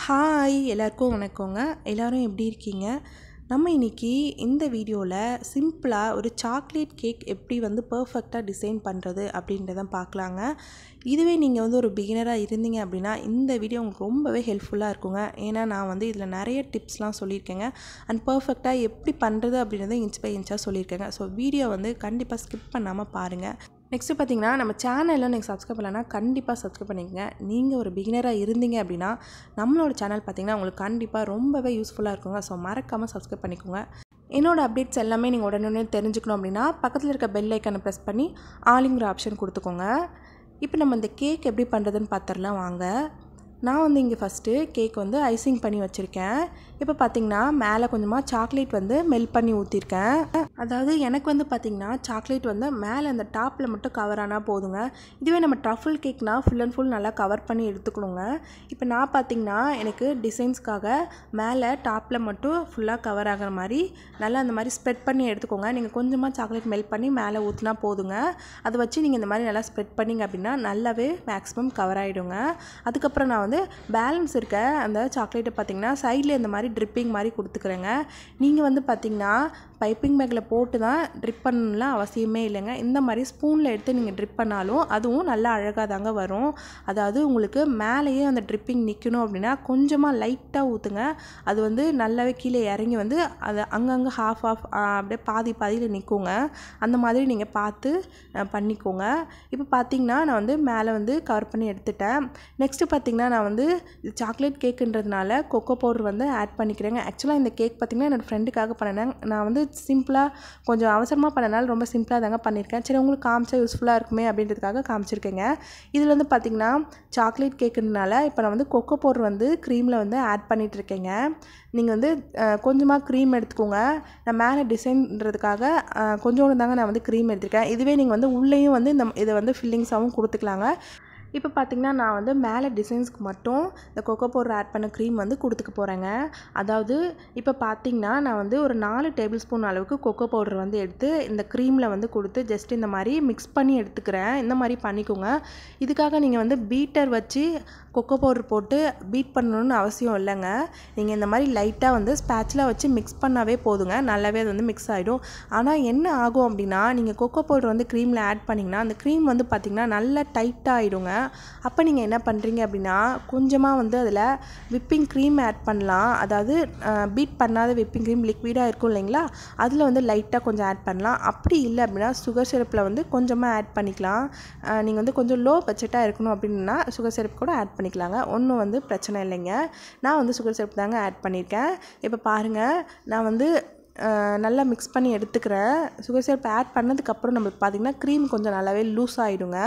hi எல்லாருக்கும் வணக்கங்க எல்லோரும் எப்படி இருக்கீங்க நம்ம இன்றைக்கி இந்த வீடியோவில் சிம்பிளாக ஒரு சாக்லேட் கேக் எப்படி வந்து பர்ஃபெக்டாக டிசைன் பண்ணுறது அப்படின்றத பார்க்கலாங்க இதுவே நீங்கள் வந்து ஒரு பிகினராக இருந்தீங்க அப்படின்னா இந்த வீடியோ உங்களுக்கு ரொம்பவே ஹெல்ப்ஃபுல்லாக இருக்குங்க ஏன்னா நான் வந்து இதில் நிறைய டிப்ஸ்லாம் சொல்லியிருக்கேங்க அண்ட் பர்ஃபெக்டாக எப்படி பண்ணுறது அப்படின்றத இன்ச் பை இன்ச்சாக சொல்லியிருக்கேங்க ஸோ வீடியோ வந்து கண்டிப்பாக ஸ்கிப் பண்ணாமல் பாருங்கள் நெக்ஸ்ட்டு பார்த்தீங்கன்னா நம்ம சேனலில் நீங்கள் சப்ஸ்கிரைப் பண்ணலன்னா கண்டிப்பாக சப்ஸ்கிரைப் பண்ணிக்கங்க நீங்கள் ஒரு பிகினராக இருந்தீங்க அப்படின்னா நம்மளோட சேனல் பார்த்தீங்கன்னா உங்களுக்கு கண்டிப்பாக ரொம்பவே யூஸ்ஃபுல்லாக இருக்குங்க ஸோ மறக்காமல் சப்ஸ்கிரைப் பண்ணிக்கோங்க என்னோட அப்டேட்ஸ் எல்லாமே நீங்கள் உடனே தெரிஞ்சுக்கணும் அப்படின்னா பக்கத்தில் இருக்க பெல் ஐக்கனை ப்ரெஸ் பண்ணி ஆலிங்கிற ஆப்ஷன் கொடுத்துக்கோங்க இப்போ நம்ம இந்த கேக் எப்படி பண்ணுறதுன்னு பார்த்துடலாம் வாங்க நான் வந்து இங்கே ஃபஸ்ட்டு கேக் வந்து ஐசிங் பண்ணி வச்சுருக்கேன் இப்போ பார்த்தீங்கன்னா மேலே கொஞ்சமாக சாக்லேட் வந்து மெல்ட் பண்ணி ஊற்றிருக்கேன் அதாவது எனக்கு வந்து பார்த்திங்கன்னா சாக்லேட் வந்து மேலே அந்த டாப்பில் மட்டும் கவர் ஆனால் போதுங்க இதுவே நம்ம ட்ரஃபிள் கேக்னால் ஃபுல் அண்ட் ஃபுல் நல்லா கவர் பண்ணி எடுத்துக்கணுங்க இப்போ நான் பார்த்திங்கன்னா எனக்கு டிசைன்ஸ்க்காக மேலே டாப்பில் மட்டும் ஃபுல்லாக கவர் ஆகிற மாதிரி நல்லா அந்த மாதிரி ஸ்ப்ரெட் பண்ணி எடுத்துக்கோங்க நீங்கள் கொஞ்சமாக சாக்லேட் மெல்ட் பண்ணி மேலே ஊற்றினா போதுங்க அதை வச்சு நீங்கள் இந்த மாதிரி நல்லா ஸ்ப்ரெட் பண்ணிங்க அப்படின்னா நல்லாவே மேக்ஸிமம் கவர் ஆகிடுங்க அதுக்கப்புறம் நான் வந்து பேலன்ஸ் இருக்க அந்த சாக்லேட்டை பார்த்திங்கன்னா சைடில் இந்த மாதிரி ட்ரிப்பிங் மாதிரி கொடுத்துக்கிறேங்க நீங்கள் வந்து பார்த்திங்கன்னா பைப்பிங் பேக்கில் போட்டு தான் ட்ரிப் பண்ணலாம் அவசியமே இல்லைங்க இந்த மாதிரி ஸ்பூனில் எடுத்து நீங்கள் ட்ரிப் பண்ணாலும் அதுவும் நல்லா அழகாக தாங்க வரும் அதாவது உங்களுக்கு மேலேயே அந்த ட்ரிப்பிங் நிற்கணும் அப்படின்னா கொஞ்சமாக லைட்டாக ஊற்றுங்க அது வந்து நல்லாவே கீழே இறங்கி வந்து அது அங்கங்கே ஹாஃப் ஆஃப் அப்படியே பாதி பாதியில் நிற்குங்க அந்த மாதிரி நீங்கள் பார்த்து பண்ணிக்கோங்க இப்போ பார்த்தீங்கன்னா நான் வந்து மேலே வந்து கவர் பண்ணி எடுத்துட்டேன் நெக்ஸ்ட்டு பார்த்தீங்கன்னா நான் வந்து சாக்லேட் கேக்குன்றதுனால கொக்கோ பவுடர் வந்து ஆட் பண்ணிக்கிறேங்க ஆக்சுவலாக இந்த கேக் பார்த்திங்கன்னா என்னோடய ஃப்ரெண்டுக்காக பண்ணினேன் நான் வந்து சிம்பிளாக கொஞ்சம் அவசரமாக பண்ணனால ரொம்ப சிம்பிளாக தாங்க பண்ணியிருக்கேன் சரி உங்களுக்கு காமிச்சா யூஸ்ஃபுல்லாக இருக்குமே அப்படின்றதுக்காக காமிச்சிருக்கேங்க இதில் வந்து பார்த்திங்கன்னா சாக்லேட் கேக்குனால இப்போ நான் வந்து கொக்கோ பவுடர் வந்து க்ரீமில் வந்து ஆட் பண்ணிகிட்டு இருக்கேங்க நீங்கள் வந்து கொஞ்சமாக க்ரீம் எடுத்துக்கோங்க நான் மேலே டிசைன்றதுக்காக கொஞ்சோண்டு தாங்க நான் வந்து க்ரீம் எடுத்திருக்கேன் இதுவே நீங்கள் வந்து உள்ளேயும் வந்து இந்த இதை வந்து ஃபில்லிங்ஸாகவும் கொடுத்துக்கலாங்க இப்போ பார்த்திங்கன்னா நான் வந்து மேலே டிசைன்ஸ்க்கு மட்டும் இந்த கொக்கோ பவுடர் ஆட் பண்ண க்ரீம் வந்து கொடுத்துக்க போகிறேங்க அதாவது இப்போ பார்த்திங்கன்னா நான் வந்து ஒரு நாலு டேபிள் ஸ்பூன் அளவுக்கு கொக்கோ பவுடர் வந்து எடுத்து இந்த க்ரீமில் வந்து கொடுத்து ஜஸ்ட் இந்த மாதிரி மிக்ஸ் பண்ணி எடுத்துக்கிறேன் இந்த மாதிரி பண்ணிக்கோங்க இதுக்காக நீங்கள் வந்து பீட்டர் வச்சு கொக்கோ பவுடர் போட்டு பீட் பண்ணணும்னு அவசியம் இல்லைங்க நீங்கள் இந்த மாதிரி லைட்டாக வந்து ஸ்பேட்சில் வச்சு மிக்ஸ் பண்ணாவே போதுங்க நல்லாவே அது வந்து மிக்ஸ் ஆகிடும் ஆனால் என்ன ஆகும் அப்படின்னா நீங்கள் கொக்கோ பவுடர் வந்து க்ரீமில் ஆட் பண்ணிங்கன்னா அந்த க்ரீம் வந்து பார்த்திங்கன்னா நல்லா டைட்டாக ஆகிடுங்க அப்போ நீங்கள் என்ன பண்ணுறீங்க அப்படின்னா கொஞ்சமாக வந்து அதில் விப்பிங் க்ரீம் ஆட் பண்ணலாம் அதாவது பீட் பண்ணாத விப்பிங் க்ரீம் லிக்விடாக இருக்கும் இல்லைங்களா அதில் வந்து லைட்டாக கொஞ்சம் ஆட் பண்ணலாம் அப்படி இல்லை அப்படின்னா சுகர் சிரப்பில் வந்து கொஞ்சமாக ஆட் பண்ணிக்கலாம் நீங்கள் வந்து கொஞ்சம் லோ பட்ஜெட்டாக இருக்கணும் அப்படின்னா சுகர் சிரப் கூட ஆட் பண்ணிக்கலாங்க ஒன்றும் வந்து பிரச்சனை இல்லைங்க நான் வந்து சுகர் சிரப் தாங்க ஆட் பண்ணியிருக்கேன் இப்போ பாருங்கள் நான் வந்து நல்லா மிக்ஸ் பண்ணி எடுத்துக்கிறேன் சுகர் சிரப் ஆட் பண்ணதுக்கப்புறம் நம்மளுக்கு பார்த்திங்கன்னா க்ரீம் கொஞ்சம் நல்லாவே லூஸ் ஆகிடுங்க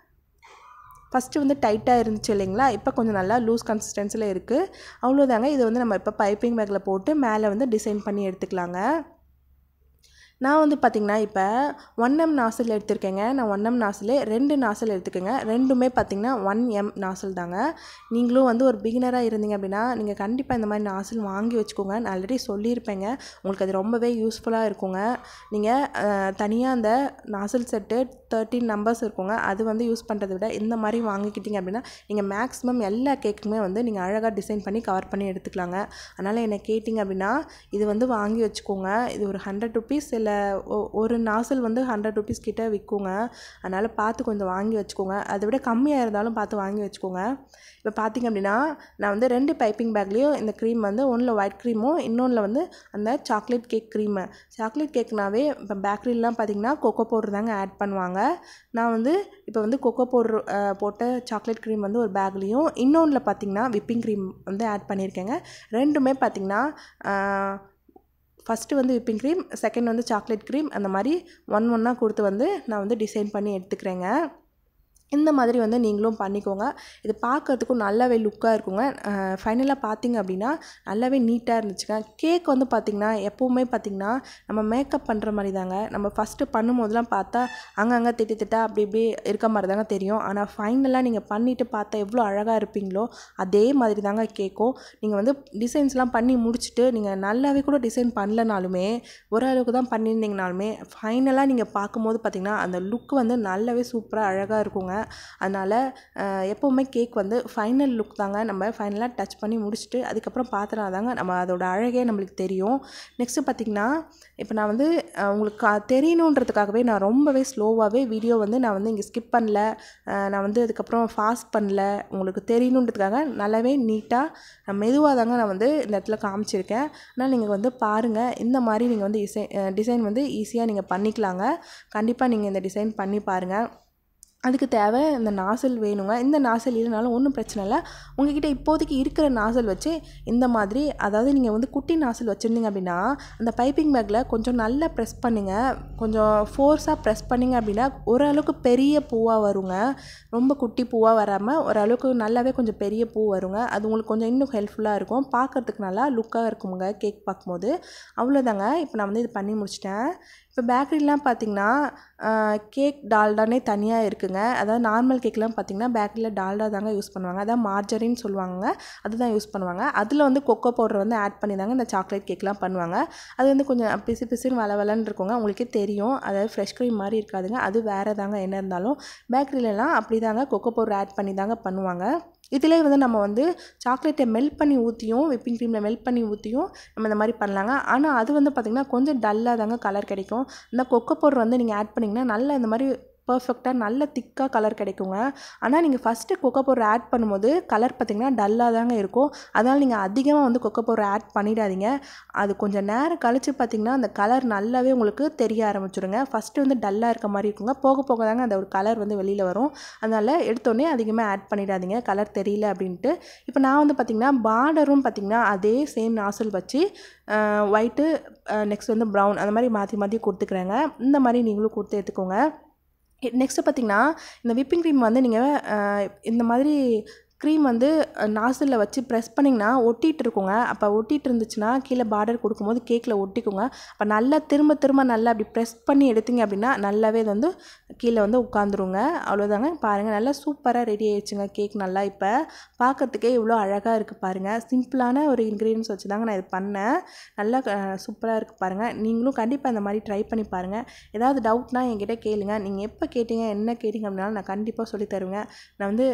ஃபஸ்ட்டு வந்து டைட்டாக இருந்துச்சு இல்லைங்களா இப்போ கொஞ்சம் நல்லா லூஸ் கன்சிஸ்டன்சியில் இருக்குது அவ்வளோதாங்க இதை வந்து நம்ம இப்போ பைப்பிங் பேக்கில் போட்டு மேலே வந்து டிசைன் பண்ணி எடுத்துக்கலாங்க நான் வந்து பார்த்திங்கன்னா இப்போ ஒன் எம் நாசில் எடுத்திருக்கேங்க நான் ஒன் எம் நாசிலே ரெண்டு நாசில் எடுத்துக்கோங்க ரெண்டுமே பார்த்திங்கன்னா ஒன் எம் நாசில் தாங்க நீங்களும் வந்து ஒரு பிகினராக இருந்தீங்க அப்படின்னா நீங்கள் கண்டிப்பாக இந்த மாதிரி நாசில் வாங்கி வச்சுக்கோங்க நான் ஆல்ரெடி சொல்லியிருப்பேங்க உங்களுக்கு அது ரொம்பவே யூஸ்ஃபுல்லாக இருக்குங்க நீங்கள் தனியாக அந்த நாசில் செட்டு தேர்ட்டின் நம்பர்ஸ் இருக்குங்க அது வந்து யூஸ் பண்ணுறதை விட இந்த மாதிரி வாங்கிக்கிட்டீங்க அப்படின்னா நீங்கள் மேக்ஸிமம் எல்லா கேக்குமே வந்து நீங்கள் அழகாக டிசைன் பண்ணி கவர் பண்ணி எடுத்துக்கலாங்க அதனால் என்ன கேட்டிங்க அப்படின்னா இது வந்து வாங்கி வச்சுக்கோங்க இது ஒரு ஹண்ட்ரட் ருபீஸ் இல்லை ஒரு நாசல் வந்து ஹண்ட்ரட் ருபீஸ் கிட்டே விற்குங்க அதனால் பார்த்து கொஞ்சம் வாங்கி வச்சுக்கோங்க அதை விட கம்மியாக இருந்தாலும் பார்த்து வாங்கி வச்சுக்கோங்க இப்போ பார்த்திங்க அப்படின்னா நான் வந்து ரெண்டு பைப்பிங் பேக்லேயும் இந்த க்ரீம் வந்து ஒன்றில் ஒயிட் க்ரீமும் இன்னொன்றில் வந்து அந்த சாக்லேட் கேக் க்ரீமு சாக்லேட் கேக்னாவே இப்போ பேக்கரிலாம் பார்த்திங்கன்னா கொக்கோ பவுடர் தாங்க ஆட் பண்ணுவாங்க நான் வந்து இப்போ வந்து கொக்கோ பவுடர் போட்ட சாக்லேட் க்ரீம் வந்து ஒரு பேக்லேயும் இன்னொன்றில் பார்த்திங்கன்னா விப்பிங் க்ரீம் வந்து ஆட் பண்ணியிருக்கேங்க ரெண்டுமே பார்த்திங்கன்னா ஃபஸ்ட்டு வந்து விப்பிங் க்ரீம் செகண்ட் வந்து சாக்லேட் க்ரீம் அந்த மாதிரி ஒன் ஒன்னாக கொடுத்து வந்து நான் வந்து டிசைன் பண்ணி எடுத்துக்கிறேங்க இந்த மாதிரி வந்து நீங்களும் பண்ணிக்கோங்க இது பார்க்கறதுக்கும் நல்லாவே லுக்காக இருக்குங்க ஃபைனலாக பார்த்தீங்க அப்படின்னா நல்லாவே நீட்டாக இருந்துச்சுங்க கேக் வந்து பார்த்திங்கன்னா எப்போவுமே பார்த்திங்கன்னா நம்ம மேக்கப் பண்ணுற மாதிரி தாங்க நம்ம ஃபஸ்ட்டு பண்ணும்போதெல்லாம் பார்த்தா அங்கங்கே திட்டு திட்டா அப்படி இப்படி இருக்க மாதிரி தாங்க தெரியும் ஆனால் ஃபைனலாக நீங்கள் பண்ணிவிட்டு பார்த்தா எவ்வளோ அழகாக இருப்பீங்களோ அதே மாதிரி தாங்க கேட்கும் நீங்கள் வந்து டிசைன்ஸ்லாம் பண்ணி முடிச்சுட்டு நீங்கள் நல்லாவே கூட டிசைன் பண்ணலனாலுமே ஓரளவுக்கு தான் பண்ணியிருந்தீங்கனாலுமே ஃபைனலாக நீங்கள் பார்க்கும்போது பார்த்திங்கன்னா அந்த லுக் வந்து நல்லாவே சூப்பராக அழகாக இருக்குங்க அதனால் அஹ், எப்போவுமே கேக் வந்து ஃபைனல் லுக் தாங்க நம்ம ஃபைனலாக டச் பண்ணி முடிச்சுட்டு அதுக்கப்புறம் பார்த்தனா தாங்க நம்ம அதோட அழகே நம்மளுக்கு தெரியும் நெக்ஸ்ட்டு பார்த்திங்கன்னா இப்போ நான் வந்து அஹ், உங்களுக்கு கா- தெரியணுன்றதுக்காகவே நான் ரொம்பவே ஸ்லோவாகவே வீடியோ வந்து நான் வந்து இங்கே ஸ்கிப் பண்ணல அஹ், நான் வந்து அதுக்கப்புறம் ஃபாஸ்ட் பண்ணல உங்களுக்கு தெரியணுன்றதுக்காக நல்லாவே நீட்டாக மெதுவாக தாங்க நான் வந்து இந்த இடத்துல காமிச்சிருக்கேன் ஆனால் நீங்கள் வந்து பாருங்கள் இந்த மாதிரி நீங்கள் வந்து டிசைன் டிசைன் வந்து ஈஸியாக நீங்கள் பண்ணிக்கலாங்க கண்டிப்பாக நீங்கள் இந்த டிசைன் பண்ணி பாருங்கள் அதுக்கு தேவை இந்த நாசல் வேணுங்க இந்த நாசல் இல்லைனாலும் ஒன்றும் பிரச்சனை இல்லை உங்ககிட்ட இப்போதைக்கு இருக்கிற நாசல் வச்சு இந்த மாதிரி அதாவது நீங்கள் வந்து குட்டி நாசல் வச்சுருந்தீங்க அப்படின்னா அந்த பைப்பிங் பேக்கில் கொஞ்சம் நல்லா ப்ரெஸ் பண்ணுங்க கொஞ்சம் ஃபோர்ஸாக ப்ரெஸ் பண்ணிங்க அப்படின்னா ஓரளவுக்கு பெரிய பூவாக வருங்க ரொம்ப குட்டி பூவாக வராமல் ஓரளவுக்கு நல்லாவே கொஞ்சம் பெரிய பூ வருங்க அது உங்களுக்கு கொஞ்சம் இன்னும் ஹெல்ப்ஃபுல்லாக இருக்கும் பார்க்கறதுக்கு நல்லா லுக்காக இருக்குங்க கேக் பார்க்கும்போது அவ்வளோதாங்க இப்போ நான் வந்து இது பண்ணி முடிச்சிட்டேன் இப்போ பேக்கரிலாம் பார்த்தீங்கன்னா கேக் டால்டானே தனியாக இருக்குங்க அதாவது நார்மல் கேக்லாம் பார்த்தீங்கன்னா பேக்கரியில் டால்டா தாங்க யூஸ் பண்ணுவாங்க அதான் மார்ஜரின்னு சொல்லுவாங்க அதுதான் யூஸ் பண்ணுவாங்க அதில் வந்து கொக்கோ பவுடர் வந்து ஆட் பண்ணி தாங்க இந்த சாக்லேட் கேக்லாம் பண்ணுவாங்க அது வந்து கொஞ்சம் பிசு பிசுன்னு வள வளன்னு இருக்குங்க உங்களுக்கே தெரியும் அதாவது ஃப்ரெஷ் க்ரீம் மாதிரி இருக்காதுங்க அது வேறு தாங்க என்ன இருந்தாலும் பேக்கரியிலலாம் அப்படி தாங்க கொக்கோ பவுடர் ஆட் பண்ணி தாங்க பண்ணுவாங்க இதிலே வந்து நம்ம வந்து சாக்லேட்டை மெல்ட் பண்ணி ஊற்றியும் விப்பிங் க்ரீமில் மெல்ட் பண்ணி ஊற்றியும் நம்ம இந்த மாதிரி பண்ணலாங்க ஆனால் அது வந்து பார்த்திங்கன்னா கொஞ்சம் டல்லாக தாங்க கலர் கிடைக்கும் இந்த கொக்கோ பவுடர் வந்து நீங்கள் ஆட் பண்ணிங்கன்னா நல்லா இந்த மாதிரி பர்ஃபெக்டாக நல்ல திக்காக கலர் கிடைக்குங்க ஆனால் நீங்கள் ஃபஸ்ட்டு கொக்கோ பவுடர் ஆட் பண்ணும்போது கலர் பார்த்திங்கன்னா டல்லாக தாங்க இருக்கும் அதனால் நீங்கள் அதிகமாக வந்து கொக்கோ பவுடர் ஆட் பண்ணிடாதீங்க அது கொஞ்சம் நேரம் கழித்து பார்த்திங்கன்னா அந்த கலர் நல்லாவே உங்களுக்கு தெரிய ஆரம்பிச்சிருங்க ஃபஸ்ட்டு வந்து டல்லாக இருக்க மாதிரி இருக்குங்க போக போக தாங்க அந்த ஒரு கலர் வந்து வெளியில் வரும் அதனால் எடுத்தோடனே அதிகமாக ஆட் பண்ணிடாதீங்க கலர் தெரியல அப்படின்ட்டு இப்போ நான் வந்து பார்த்திங்கன்னா பார்டரும் பார்த்திங்கன்னா அதே சேம் நாசல் வச்சு ஒயிட்டு நெக்ஸ்ட் வந்து ப்ரௌன் அந்த மாதிரி மாற்றி மாற்றி கொடுத்துக்கிறேங்க இந்த மாதிரி நீங்களும் கொடுத்து எடுத்துக்கோங்க நெக்ஸ்ட்டு பார்த்தீங்கன்னா இந்த விப்பிங் க்ரீம் வந்து நீங்கள் இந்த மாதிரி க்ரீம் வந்து நாசிலில் வச்சு ப்ரெஸ் பண்ணிங்கன்னா ஒட்டிகிட்டு இருக்குங்க அப்போ ஒட்டிகிட்டு இருந்துச்சுன்னா கீழே பார்டர் கொடுக்கும்போது கேக்கில் ஒட்டிக்குங்க அப்போ நல்லா திரும்ப திரும்ப நல்லா அப்படி ப்ரெஸ் பண்ணி எடுத்தீங்க அப்படின்னா நல்லாவே இது வந்து கீழே வந்து உட்காந்துருங்க அவ்வளோதாங்க பாருங்கள் நல்லா சூப்பராக ரெடி ஆயிடுச்சுங்க கேக் நல்லா இப்போ பார்க்கறதுக்கே இவ்வளோ அழகாக இருக்குது பாருங்கள் சிம்பிளான ஒரு இன்க்ரீடியன்ஸ் வச்சு தாங்க நான் இது பண்ணேன் நல்லா சூப்பராக இருக்குது பாருங்கள் நீங்களும் கண்டிப்பாக இந்த மாதிரி ட்ரை பண்ணி பாருங்கள் ஏதாவது டவுட்னா என்கிட்ட கேளுங்க நீங்கள் எப்போ கேட்டீங்க என்ன கேட்டிங்க அப்படின்னாலும் நான் கண்டிப்பாக சொல்லி தருவேங்க நான் வந்து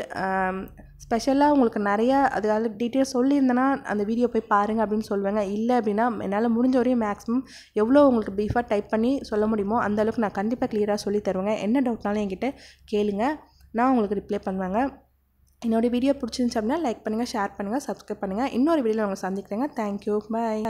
ஸ்பெஷலாக உங்களுக்கு நிறையா அதுக்காக டீட்டெயில்ஸ் சொல்லியிருந்தேன்னா அந்த வீடியோ போய் பாருங்கள் அப்படின்னு சொல்லுவேங்க இல்லை அப்படின்னா என்னால் முடிஞ்ச வரையும் மேக்ஸிமம் எவ்வளோ உங்களுக்கு ப்ரீஃபாக டைப் பண்ணி சொல்ல முடியுமோ அந்த அளவுக்கு நான் கண்டிப்பாக கிளியராக சொல்லி தருவேங்க என்ன டவுட்னாலும் என்கிட்ட கேளுங்க நான் உங்களுக்கு ரிப்ளை பண்ணுவேங்க என்னோடய வீடியோ பிடிச்சிருந்துச்சு அப்படின்னா லைக் பண்ணுங்கள் ஷேர் பண்ணுங்கள் சப்ஸ்கிரைப் பண்ணுங்கள் இன்னொரு வீடியோவில் உங்களை சந்திக்கிறேங்க தேங்க்யூ பை